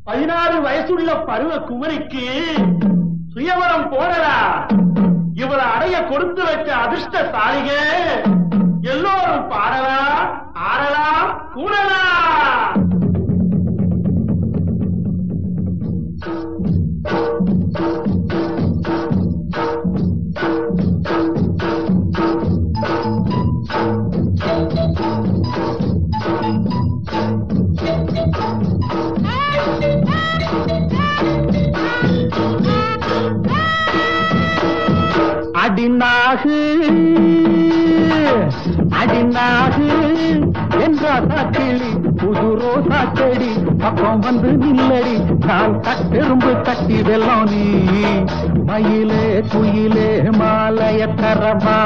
பதினாறு வயசுள்ள பருவ குமரிக்கு சுயவரம் போடலா இவரை அடைய கொடுத்து வச்ச அதிர்ஷ்டசாலிக எல்லோரும் பாடலாம் ஆடலாம் கூடலாம் அடிநாகு அடிநாகு என்ற கிளி புது ரோசா செடி பக்கம் வந்து நில்லடி நான் கட்டெரும்பு கட்டி வெள்ளம் நீ மயிலே குயிலே மாலைய தரவா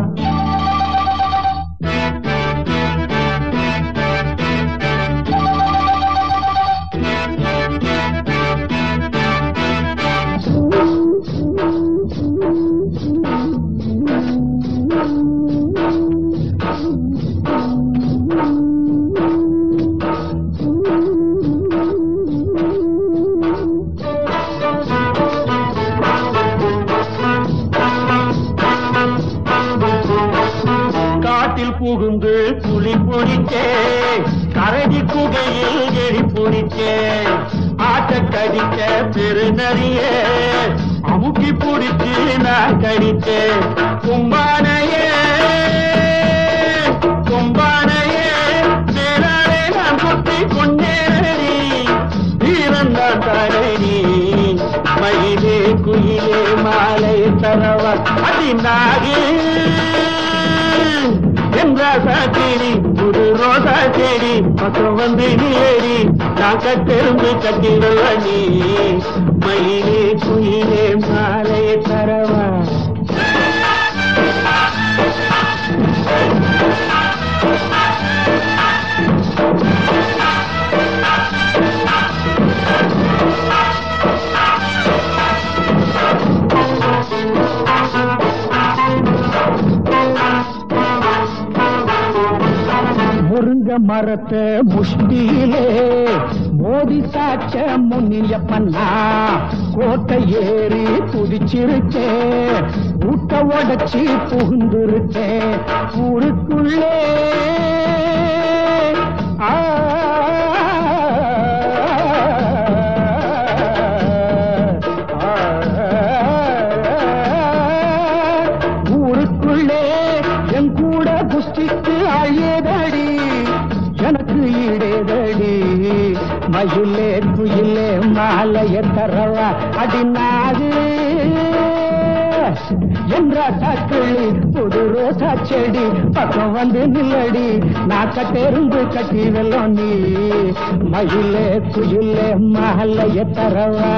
காட்டில் புகுந்து புலி பொறிச்சே கரடி குகையில் எரி பொறிச்சே ஆட்ட கடிக்க பெருநறியே அமுக்கி பிடிச்சு நான் கடிச்சேன் கும்பானையே கும்பானையே மேலாலே நான் குத்தி கொண்டேனடி வீரன் தான் தரணி மயிலே குயிலே மாலை தரவா அதிநாகே என்ற சாத்திரி புது ரோசா செடி பக்கம் வந்து நீடி நான் கட்டெரும்பு கட்டிடல நீ மயிலே குயிலே மாலை தரவா முருங்க மரத்தை முஷ்டியிலே மோதி சாச்ச முன்னிய பண்ணா கோட்டை ஏறி குதிச்சிருச்சே ஊட்ட உடச்சி புகுந்துருச்சே ஊருக்குள்ளே ஆ ஊருக்குள்ளே என் கூட குஸ்திக்கு அழியதடி எனக்கு ஈடேதடி மயிலே குயிலே மாலைய தரவா அடிநாடு என்ற சாக்கிளி புது ரோசா செடி பக்கம் வந்து நில்லடி நான் கட்டெருந்து கட்டி வெள்ளம் நீ மயிலே குயிலே மாலைய தரவா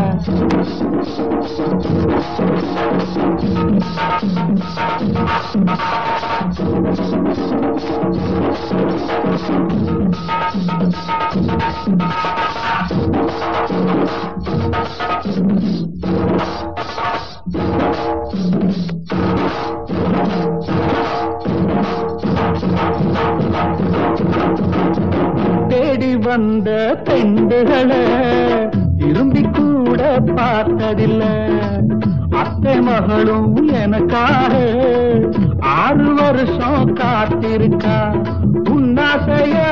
தேடி வந்த பெண்டுகளை இரும்பி கூட பார்த்ததில்லை அத்தை மகளும் எனக்காக ஆறு வருஷம் காத்திருக்கா உன்னாசையா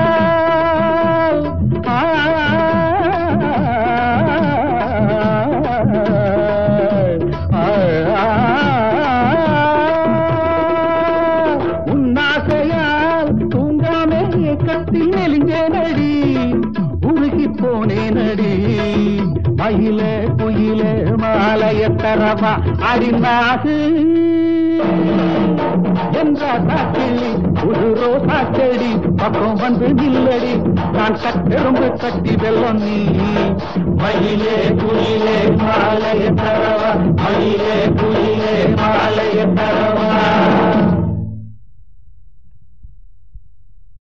ஆ, ஆ, உன்னாசையால் தூங்காமே கத்தில் நெலிஞ்சேனடி உருகி போனேனடி மயில குயில மாலைய தரவா அடிநாகு என்ற சாக்கிளி ஒரு ரோசா செடி பக்கம் வந்து நில்லடி நான் கட்டெரும்பு கட்டி வெள்ளம் நீ மயிலே குயிலே மாலைய தரவா மயிலே குயிலே மாலைய தரவா